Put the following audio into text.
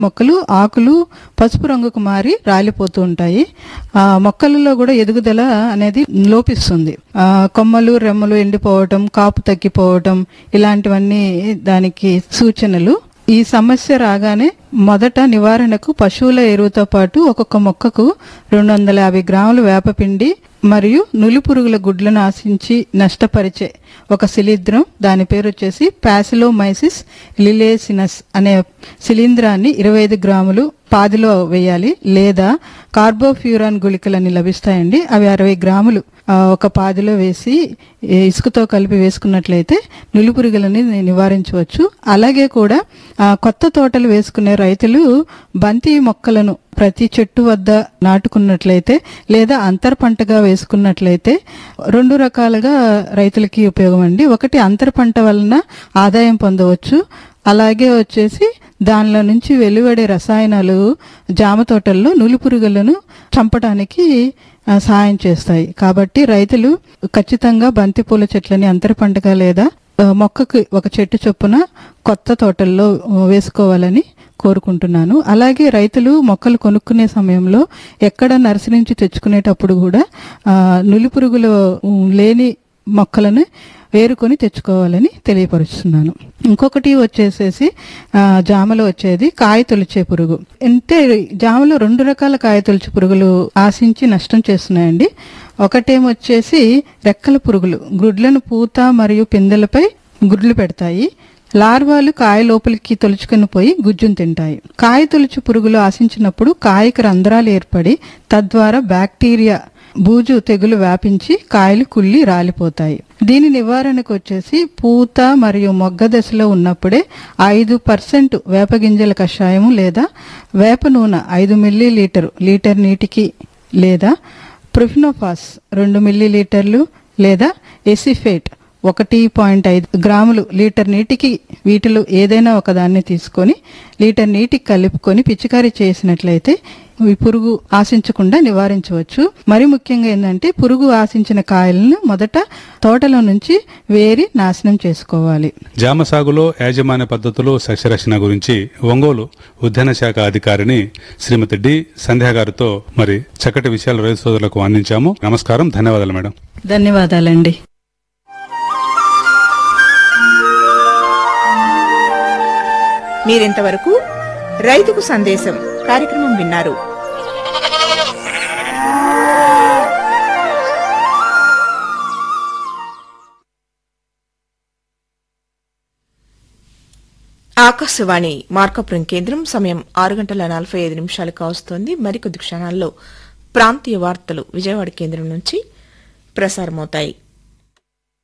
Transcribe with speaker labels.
Speaker 1: మొక్కలు ఆకులు పసుపు రంగుకు మారి రాలిపోతూ ఉంటాయి ఆ మొక్కలలో కూడా ఎదుగుదల అనేది లోపిస్తుంది ఆ కొమ్మలు రెమ్మలు ఎండిపోవటం కాపు తగ్గిపోవటం ఇలాంటివన్నీ దానికి సూచనలు ఈ సమస్య రాగానే మొదట నివారణకు పశువుల ఎరువుతో పాటు ఒక్కొక్క మొక్కకు రెండు వందల యాభై గ్రాముల వేపపిండి మరియు నులిపురుగుల గుడ్లను ఆశించి నష్టపరిచే ఒక శిలీంద్రం దాని పేరు వచ్చేసి ప్యాసిలోమైసిస్ లిలేసినస్ అనే శిలీంధ్రాన్ని ఇరవై ఐదు గ్రాములు పాదిలో వేయాలి లేదా కార్బోఫ్యూరాన్ గుళికలని లభిస్తాయండి అవి అరవై గ్రాములు ఆ, ఒక పాదిలో వేసి ఏ, ఇసుకతో కలిపి వేసుకున్నట్లయితే నులిపురుగులని నివారించవచ్చు అలాగే కూడా ఆ, కొత్త తోటలు వేసుకునే రైతులు బంతి మొక్కలను ప్రతి చెట్టు వద్ద నాటుకున్నట్లయితే లేదా అంతర్ పంటగా వేసుకున్నట్లయితే రెండు రకాలుగా రైతులకి ఉపయోగం అండి ఒకటి అంతర్ పంట వలన ఆదాయం పొందవచ్చు అలాగే వచ్చేసి దానిలో నుంచి వెలువడే రసాయనాలు జామ తోటల్లో నులిపురుగులను చంపడానికి ఆ, సహాయం చేస్తాయి కాబట్టి రైతులు ఖచ్చితంగా బంతిపూల చెట్లని అంతర పంటగా లేదా ఆ, మొక్కకు ఒక చెట్టు చొప్పున కొత్త తోటల్లో ఆ, వేసుకోవాలని కోరుకుంటున్నాను అలాగే రైతులు మొక్కలు కొనుక్కునే సమయంలో ఎక్కడ నర్సరీ నుంచి తెచ్చుకునేటప్పుడు కూడా ఆ, నులిపురుగులు ఉమ్, లేని మొక్కలను వేరుకొని తెచ్చుకోవాలని తెలియపరుస్తున్నాను ఇంకొకటి వచ్చేసేసి ఆ, జామలో వచ్చేది కాయ తొలిచే పురుగు అంటే జామలో రెండు రకాల కాయ తొలిచే పురుగులు ఆశించి నష్టం చేస్తున్నాయండి ఒకటేమొచ్చేసి రెక్కల పురుగులు గుడ్లను పూత మరియు పిందెలపై గుడ్లు పెడతాయి లార్వాలు కాయ లోపలికి తొలుచుకుని పోయి గుజ్జును తింటాయి కాయ తొలుచు పురుగులు ఆశించినప్పుడు కాయకు రంధ్రాలు ఏర్పడి తద్వారా బ్యాక్టీరియా బూజు తెగులు వ్యాపించి కాయలు కుళ్ళి రాలిపోతాయి దీని నివారణకు వచ్చేసి పూత మరియు మొగ్గ దశలో ఉన్నప్పుడే ఐదు పర్సెంట్ వేపగింజల కషాయము లేదా వేప నూనె ఐదు మిల్లీ లీటరు లీటర్ నీటికి లేదా ప్రొఫినోఫాస్ రెండు మిల్లీ లీటర్లు లేదా ఎసిఫేట్ ఒకటి పాయింట్ ఐదు గ్రాములు లీటర్ నీటికి వీటిలో ఏదైనా ఒక దాన్ని తీసుకొని లీటర్ నీటికి కలుపుకొని పిచికారీ చేసినట్లయితే ఈ పురుగు ఆశించకుండా నివారించవచ్చు మరి ముఖ్యంగా ఏంటంటే పురుగు ఆశించిన కాయలను మొదట తోటలో నుంచి వేరి నాశనం చేసుకోవాలి
Speaker 2: జామ సాగులో యాజమాన్య పద్ధతులు సస్యరక్షణ గురించి ఒంగోలు ఉద్యాన శాఖ అధికారిని శ్రీమతి డి సంధ్యా గారితో మరి చక్కటి విషయాలు రైతు సోదరులకు అందించాము నమస్కారం ధన్యవాదాలు మేడం
Speaker 1: ధన్యవాదాలండి
Speaker 3: మీరింతవరకు రైతుకు సందేశం కార్యక్రమం విన్నారు ఆకాశవాణి మార్కపురం కేంద్రం సమయం ఆరు గంటల నలభై ఐదు నిమిషాలు కావస్తోంది మరికొద్ది క్షణాల్లో ప్రాంతీయ వార్తలు విజయవాడ కేంద్రం నుంచి ప్రసారమవుతాయి